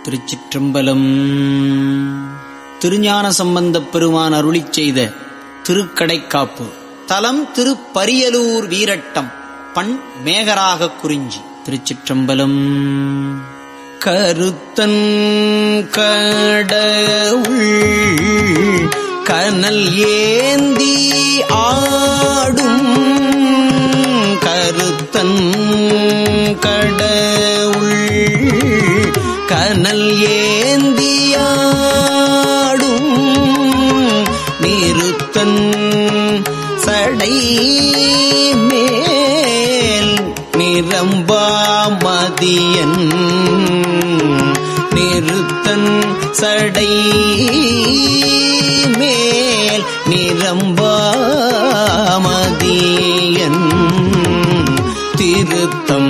திருச்சிற்றம்பலம் திருஞான சம்பந்தப் பெருமான் அருளிச் செய்த திருக்கடைக்காப்பு தலம் திருப்பரியலூர் வீரட்டம் பண் மேகராக குறிஞ்சி திருச்சிற்றம்பலம் கருத்தன் கடவுள் கனல் ஏந்தி ஆடும் கருத்தன் கடவுள் கனல் ஏந்தியாடும் நிறுத்தன் சடை மேல் நிரம்பாமதியன் நிறுத்தன் சடை மேல் நிரம்பாமதியன் திருத்தம்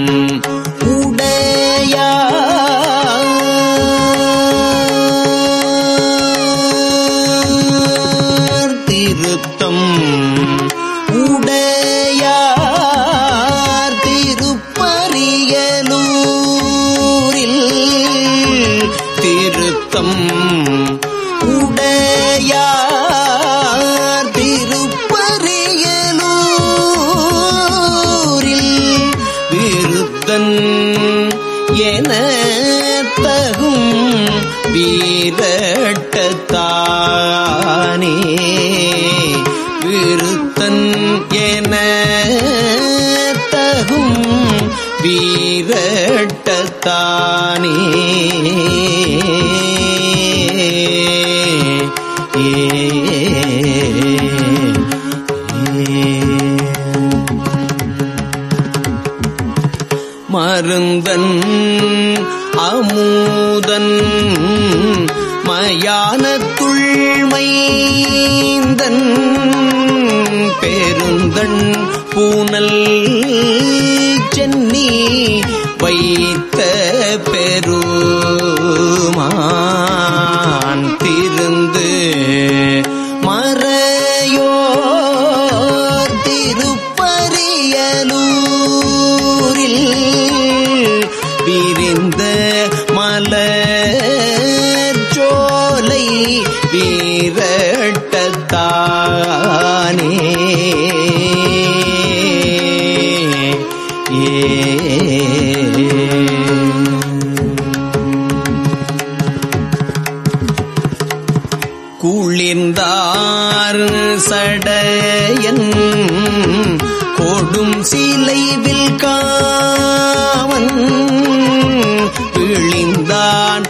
உடையார் திருத்தம் உடையார் திருப்பரியலூரில் திருத்தம் உடையார் திருப்பரியலூரில் விருத்தன் என தகும் வீரட்டத்தானே விருத்தன் என தகும் வீரட்டத்தானே மருந்தன் அமுதன் மயானத்துள் மைந்தன் பெருந்தன் பூனல் சென்னி வைத்த பெருமான் திருந்து மறையோர் திருப்பரியலூரில் விரிந்த மலர் சோலை வீரட்டத்தானே குளிர்ந்தார் சடையன் கொடும் சிலைவில் காவன் விழிந்தான்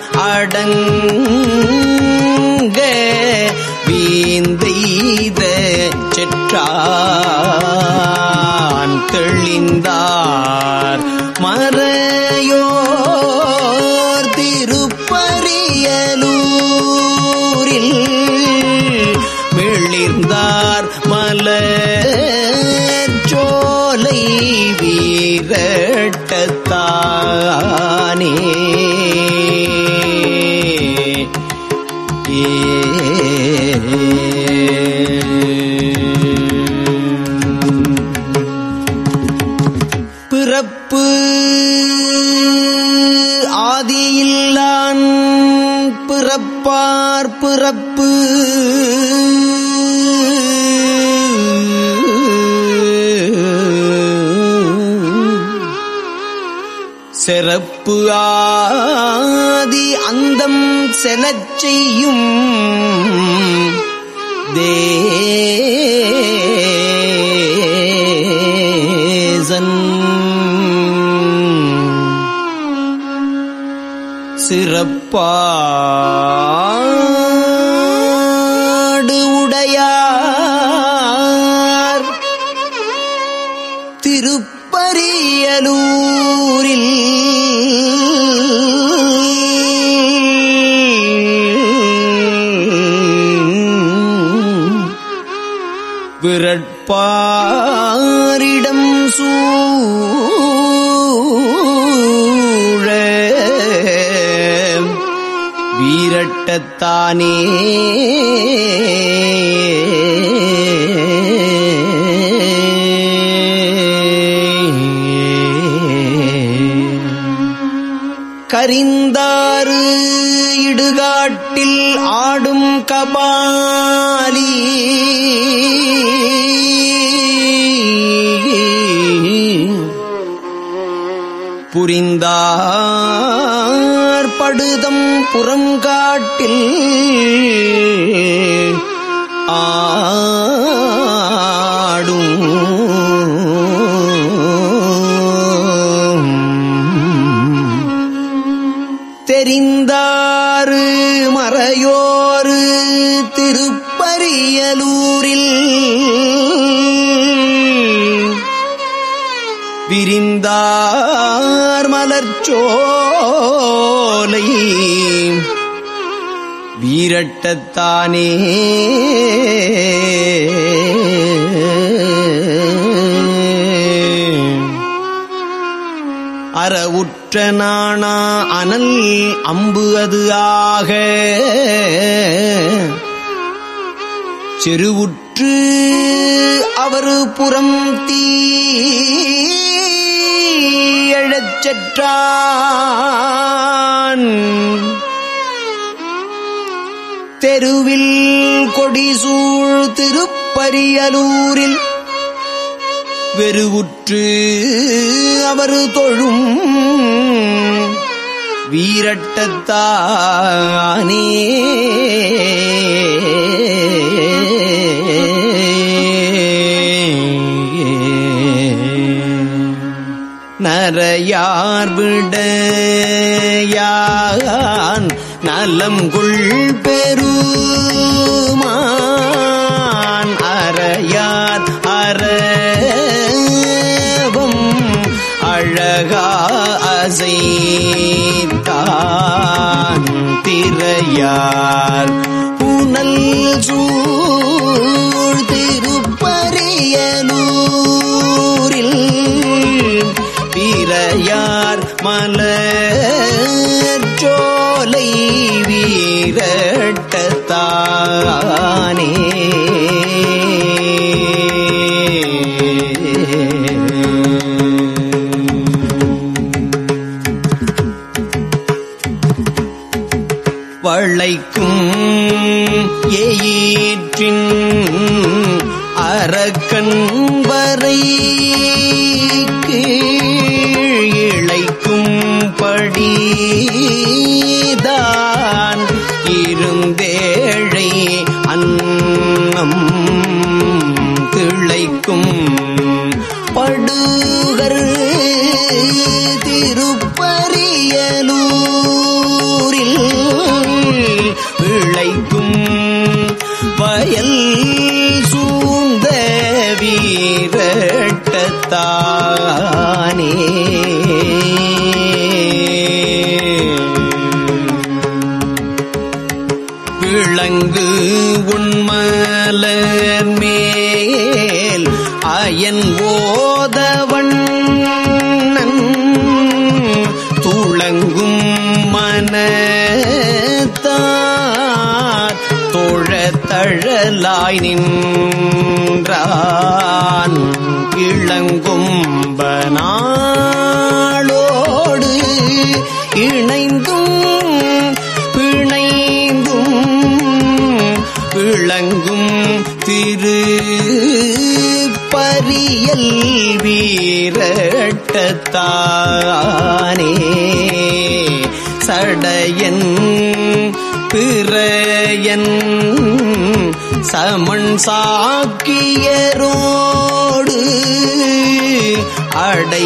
அடங்க வீந்தெய்த செற்றான் தெளிந்தார் மறையோர் திருப்பரியலூரில் மிளிர்ந்தார் மலர் சோலை வீரட்டத்தானே பிறப்பு ஆதியில்லான் பிறப்பார் பிறப்பு சிறப்பு ஆதி அந்தம் செலச் செய்யும் தேசன் சிறப்பாடு உடையார் திருப்பரியலூரில் விரட்பாரிடம் சூழ வீரட்டத்தானே கரிந்தாறு இடுகாட்டில் ஆடும் கபாலி புரிந்தார் படுதம் புறங்காட்டில் ஆடும் தெரிந்தாறு மறையோரு திருப்பரியலூரில் விரிந்தார் மலர்ச்சோலை வீரட்டத்தானே அறவுற்ற நாணா அனல் அம்பு அது ஆக செருவுற்று அவர் புறம் தீ எழச் செற்றான் தெருவில் கொடிசூழ் திருப்பரியலூரில் வெறுவுற்று அவர் தொழும் வீரட்டத்தானே நரையார் விடையான் நலம் கொள் பெருமான் அறையார் அறவும் அழகா அசைத்தான் திரையார் புனல் சூழ் திருப்பரியலூரில் பிறையார் மலர் சோலை வீரட்டத்தானே வளைக்கும் ஏற்றின் அரக்கன் வரைக்கு இழைக்கும் படிதான் இருந்தேழை அன்னம் திளைக்கும் படுகர் திருப்பரியலூரில் விளைக்கும் வயல் சூழ்ந்த வீரட்டத்தானே விளங்கு உண்மலர் மேல் அயன் ஓதவண்ணன் துளங்கும் மனத்தார் தோழத்தழலாய் நின்றான் இளங்கும்பனாளோடு இணைந்தும் பிணைந்தும் விளங்கும் திரு பரியல் வீரட்டத்தானே சடையன் பிறையன் சமன் சாக்கியரோடு அடை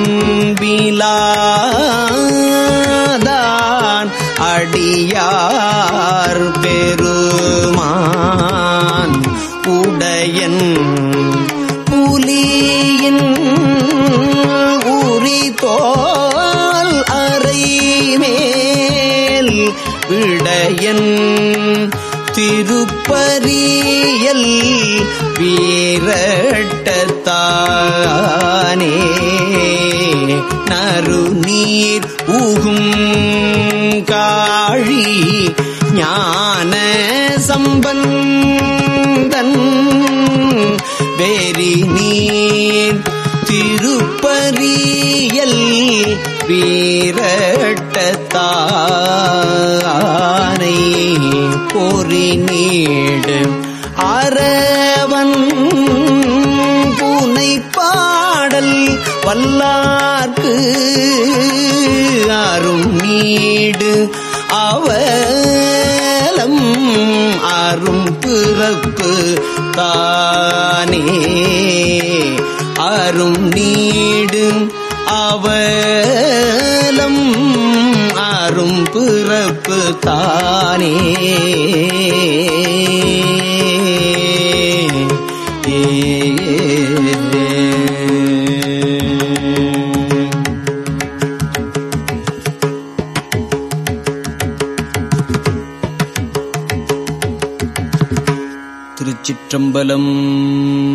அன்பிலாதான் அடியார் பெருமான் உடையன் புலியின் உரி தோல் அறை மேல் விடையன் திருப்பரியல் வீரட்டத்தானே நறுநீர் ஊகும் காழி ஞான சம்பந்தன் வெறி நீர் திருப்பரியல் வீரட்டத்தானை பொறி நீடு அரவன் பூனை பாடல் வல்லார்க்கு அரும் நீடு அவலம் அரும் பிறப்பு தானே அரும் நீடு அவலம் அரும் பிறப்பு தானே ஏ திருச்சிற்றம்பலம்